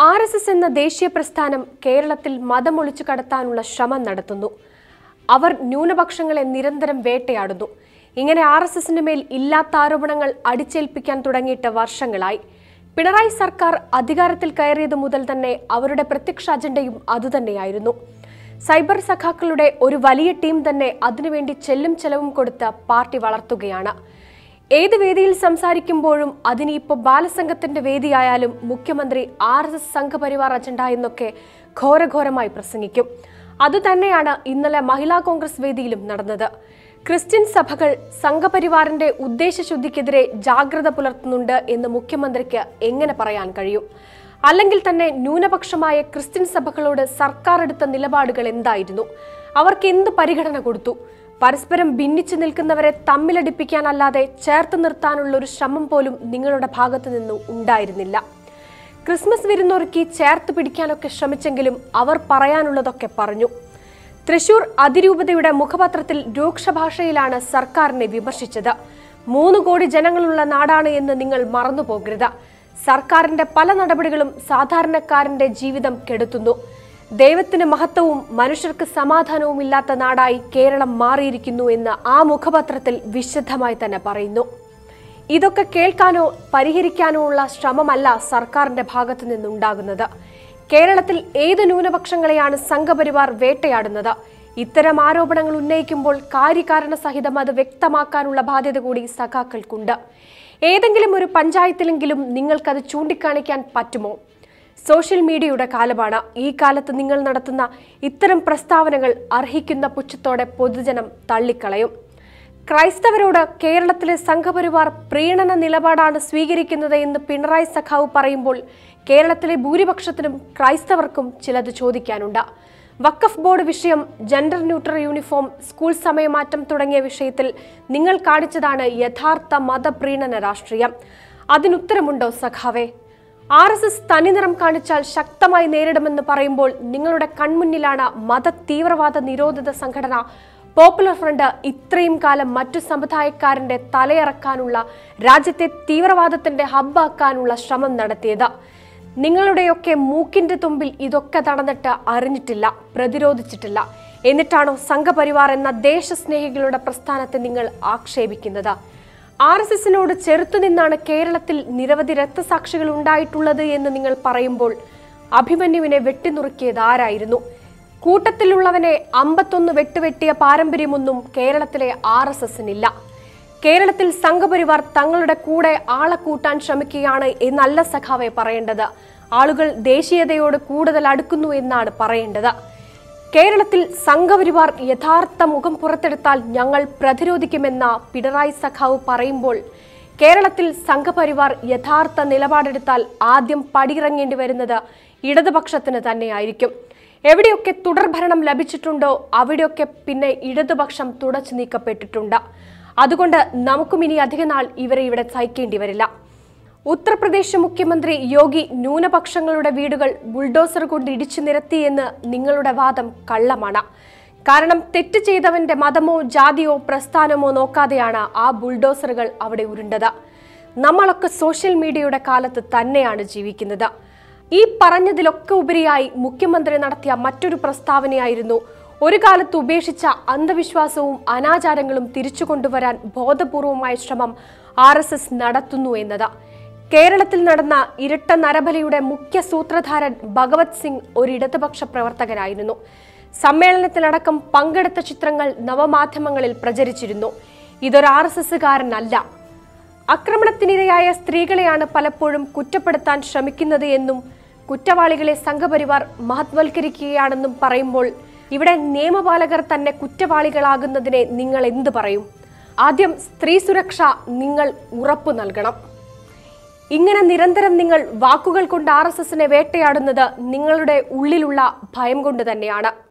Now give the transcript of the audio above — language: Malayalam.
ആർ എസ് എസ് എന്ന ദേശീയ പ്രസ്ഥാനം കേരളത്തിൽ മതമൊളിച്ചു കടത്താനുള്ള ശ്രമം നടത്തുന്നു അവർ ന്യൂനപക്ഷങ്ങളെ നിരന്തരം വേട്ടയാടുന്നു ഇങ്ങനെ ആർ എസ് എസിന്റെ മേൽ ഇല്ലാത്ത ആരോപണങ്ങൾ അടിച്ചേൽപ്പിക്കാൻ തുടങ്ങിയിട്ട് വർഷങ്ങളായി പിണറായി സർക്കാർ അധികാരത്തിൽ കയറിയത് മുതൽ തന്നെ അവരുടെ പ്രത്യക്ഷ അജണ്ടയും അതുതന്നെയായിരുന്നു സൈബർ സഖാക്കളുടെ ഒരു വലിയ ടീം തന്നെ അതിനുവേണ്ടി ചെല്ലും ചെലവും കൊടുത്ത് പാർട്ടി വളർത്തുകയാണ് ഏത് വേദിയിൽ സംസാരിക്കുമ്പോഴും അതിനിപ്പോ ബാലസംഘത്തിന്റെ വേദിയായാലും മുഖ്യമന്ത്രി R S S Sangh Parivar agenda എന്നൊക്കെ ഘോരഘോരമായി പ്രസംഗിക്കും അതുതന്നെയാണ് ഇന്നലെ മഹിളാ കോൺഗ്രസ് വേദിയിലും നടന്നത് ക്രിസ്ത്യൻ സഭകൾ സംഘപരിവാറിന്റെ ഉദ്ദേശശുദ്ധിക്കെതിരെ ജാഗ്രത പുലർത്തുന്നുണ്ട് എന്ന് മുഖ്യമന്ത്രിക്ക് എങ്ങനെ പറയാൻ കഴിയും അല്ലെങ്കിൽ തന്നെ ന്യൂനപക്ഷമായ ക്രിസ്ത്യൻ സഭകളോട് സർക്കാർ എടുത്ത നിലപാടുകൾ എന്തായിരുന്നു അവർക്ക് എന്ത് പരിഗണന കൊടുത്തു പരസ്പരം ഭിന്നിച്ചു നിൽക്കുന്നവരെ തമ്മിലടിപ്പിക്കാനല്ലാതെ ചേർത്ത് നിർത്താനുള്ള ഒരു ശ്രമം പോലും നിങ്ങളുടെ ഭാഗത്തു നിന്നും ഉണ്ടായിരുന്നില്ല ക്രിസ്മസ് വിരുന്നൊരുക്കി ചേർത്ത് പിടിക്കാനൊക്കെ ശ്രമിച്ചെങ്കിലും അവർ പറയാനുള്ളതൊക്കെ പറഞ്ഞു തൃശൂർ അതിരൂപതയുടെ മുഖപത്രത്തിൽ രൂക്ഷഭാഷയിലാണ് സർക്കാരിനെ വിമർശിച്ചത് മൂന്ന് കോടി ജനങ്ങളുള്ള നാടാണ് എന്ന് നിങ്ങൾ മറന്നു പോകരുത് സർക്കാരിന്റെ പല നടപടികളും സാധാരണക്കാരന്റെ ജീവിതം കെടുത്തുന്നു ദൈവത്തിന് മഹത്വവും മനുഷ്യർക്ക് സമാധാനവും ഇല്ലാത്ത നാടായി കേരളം മാറിയിരിക്കുന്നു എന്ന് ആ മുഖപത്രത്തിൽ വിശദമായി തന്നെ പറയുന്നു ഇതൊക്കെ കേൾക്കാനോ പരിഹരിക്കാനോ ഉള്ള ശ്രമമല്ല സർക്കാരിന്റെ ഭാഗത്തു നിന്നുണ്ടാകുന്നത് കേരളത്തിൽ ഏത് ന്യൂനപക്ഷങ്ങളെയാണ് സംഘപരിവാർ വേട്ടയാടുന്നത് ഇത്തരം ആരോപണങ്ങൾ ഉന്നയിക്കുമ്പോൾ കാര്യകാരണ സഹിതം അത് വ്യക്തമാക്കാനുള്ള ബാധ്യത കൂടി സഖാക്കൾക്കുണ്ട് ഏതെങ്കിലും ഒരു പഞ്ചായത്തിലെങ്കിലും നിങ്ങൾക്കത് ചൂണ്ടിക്കാണിക്കാൻ പറ്റുമോ സോഷ്യൽ മീഡിയയുടെ കാലമാണ് ഈ കാലത്ത് നിങ്ങൾ നടത്തുന്ന ഇത്തരം പ്രസ്താവനകൾ അർഹിക്കുന്ന പുച്ഛത്തോടെ പൊതുജനം തള്ളിക്കളയും ക്രൈസ്തവരോട് കേരളത്തിലെ സംഘപരിവാർ പ്രീണന നിലപാടാണ് സ്വീകരിക്കുന്നത് എന്ന് പിണറായി സഖാവ് പറയുമ്പോൾ കേരളത്തിലെ ഭൂരിപക്ഷത്തിനും ക്രൈസ്തവർക്കും ചിലത് ചോദിക്കാനുണ്ട് വഖഫ് ബോർഡ് വിഷയം ജെൻഡർ ന്യൂട്രൽ യൂണിഫോം സ്കൂൾ സമയമാറ്റം തുടങ്ങിയ വിഷയത്തിൽ നിങ്ങൾ കാണിച്ചതാണ് യഥാർത്ഥ മതപ്രീണന രാഷ്ട്രീയം അതിനുത്തരമുണ്ടോ സഖാവേ ആർ എസ് എസ് തനിനിറം കാണിച്ചാൽ ശക്തമായി നേരിടുമെന്ന് പറയുമ്പോൾ നിങ്ങളുടെ കൺമുന്നിലാണ് മത തീവ്രവാദ നിരോധിത സംഘടന പോപ്പുലർ ഫ്രണ്ട് ഇത്രയും കാലം മറ്റു സമുദായക്കാരന്റെ തലയിറക്കാനുള്ള രാജ്യത്തെ തീവ്രവാദത്തിന്റെ ഹബ്ബാക്കാനുള്ള ശ്രമം നടത്തിയത് നിങ്ങളുടെയൊക്കെ മൂക്കിന്റെ തുമ്പിൽ ഇതൊക്കെ നടന്നിട്ട് അറിഞ്ഞിട്ടില്ല പ്രതിരോധിച്ചിട്ടില്ല എന്നിട്ടാണോ സംഘപരിവാർ എന്ന ദേശസ്നേഹികളുടെ പ്രസ്ഥാനത്തെ നിങ്ങൾ ആക്ഷേപിക്കുന്നത് ആർ എസ് എസിനോട് ചെറുത്തുനിന്നാണ് കേരളത്തിൽ നിരവധി രക്തസാക്ഷികൾ ഉണ്ടായിട്ടുള്ളത് എന്ന് നിങ്ങൾ പറയുമ്പോൾ അഭിമന്യുവിനെ വെട്ടിനുറുക്കിയത് ആരായിരുന്നു കൂട്ടത്തിലുള്ളവനെ അമ്പത്തൊന്ന് വെട്ടുവെട്ടിയ പാരമ്പര്യമൊന്നും കേരളത്തിലെ ആർ എസ് എസിനില്ല കേരളത്തിൽ സംഘപരിവാർ തങ്ങളുടെ കൂടെ ആളെ കൂട്ടാൻ ശ്രമിക്കുകയാണ് എന്നല്ല സഖാവെ പറയേണ്ടത് ആളുകൾ ദേശീയതയോട് കൂടുതൽ അടുക്കുന്നു എന്നാണ് പറയേണ്ടത് കേരളത്തിൽ സംഘപരിവാർ യഥാർത്ഥ മുഖം പുറത്തെടുത്താൽ ഞങ്ങൾ പ്രതിരോധിക്കുമെന്ന പിണറായി സഖാവ് പറയുമ്പോൾ കേരളത്തിൽ സംഘപരിവാർ യഥാർത്ഥ നിലപാടെടുത്താൽ ആദ്യം പടിയിറങ്ങേണ്ടി വരുന്നത് ഇടതുപക്ഷത്തിന് തന്നെയായിരിക്കും എവിടെയൊക്കെ തുടർഭരണം ലഭിച്ചിട്ടുണ്ടോ അവിടെയൊക്കെ പിന്നെ ഇടതുപക്ഷം തുടച്ചു നീക്കപ്പെട്ടിട്ടുണ്ട് അതുകൊണ്ട് നമുക്കും ഇനി അധികനാൾ ഇവരെ ഇവിടെ സഹിക്കേണ്ടി വരില്ല ഉത്തർപ്രദേശ് മുഖ്യമന്ത്രി യോഗി ന്യൂനപക്ഷങ്ങളുടെ വീടുകൾ ബുൾഡോസർ കൊണ്ട് ഇടിച്ചു നിരത്തിയെന്ന് നിങ്ങളുടെ വാദം കള്ളമാണ് കാരണം തെറ്റ് ചെയ്തവന്റെ മതമോ ജാതിയോ പ്രസ്ഥാനമോ നോക്കാതെയാണ് ആ ബുൾഡോസറുകൾ അവിടെ ഉരുണ്ടത് നമ്മളൊക്കെ സോഷ്യൽ മീഡിയയുടെ കാലത്ത് തന്നെയാണ് ജീവിക്കുന്നത് ഈ പറഞ്ഞതിലൊക്കെ ഉപരിയായി മുഖ്യമന്ത്രി നടത്തിയ മറ്റൊരു പ്രസ്താവനയായിരുന്നു ഒരു കാലത്ത് ഉപേക്ഷിച്ച അന്ധവിശ്വാസവും അനാചാരങ്ങളും തിരിച്ചു കൊണ്ടുവരാൻ ബോധപൂർവമായ ശ്രമം ആർ എസ് എസ് നടത്തുന്നു എന്നത് കേരളത്തിൽ നടന്ന ഇരട്ട നരബലിയുടെ മുഖ്യ സൂത്രധാരൻ ഭഗവത് സിംഗ് ഒരു ഇടതുപക്ഷ പ്രവർത്തകനായിരുന്നു സമ്മേളനത്തിലടക്കം പങ്കെടുത്ത ചിത്രങ്ങൾ നവമാധ്യമങ്ങളിൽ പ്രചരിച്ചിരുന്നു ഇതൊരു ആർ എസ് എസുകാരനല്ല ആക്രമണത്തിനിരയായ സ്ത്രീകളെയാണ് പലപ്പോഴും കുറ്റപ്പെടുത്താൻ ശ്രമിക്കുന്നത് എന്നും കുറ്റവാളികളെ സംഘപരിവാർ മഹത്വൽക്കരിക്കുകയാണെന്നും പറയുമ്പോൾ ഇവിടെ നിയമപാലകർ തന്നെ കുറ്റവാളികളാകുന്നതിനെ നിങ്ങൾ എന്തു പറയും ആദ്യം സ്ത്രീ സുരക്ഷ നിങ്ങൾ ഉറപ്പു നൽകണം ഇങ്ങനെ നിരന്തരം നിങ്ങൾ വാക്കുകൾ കൊണ്ട് ആർ എസ് എസിനെ വേട്ടയാടുന്നത് നിങ്ങളുടെ ഉള്ളിലുള്ള ഭയം കൊണ്ട് തന്നെയാണ്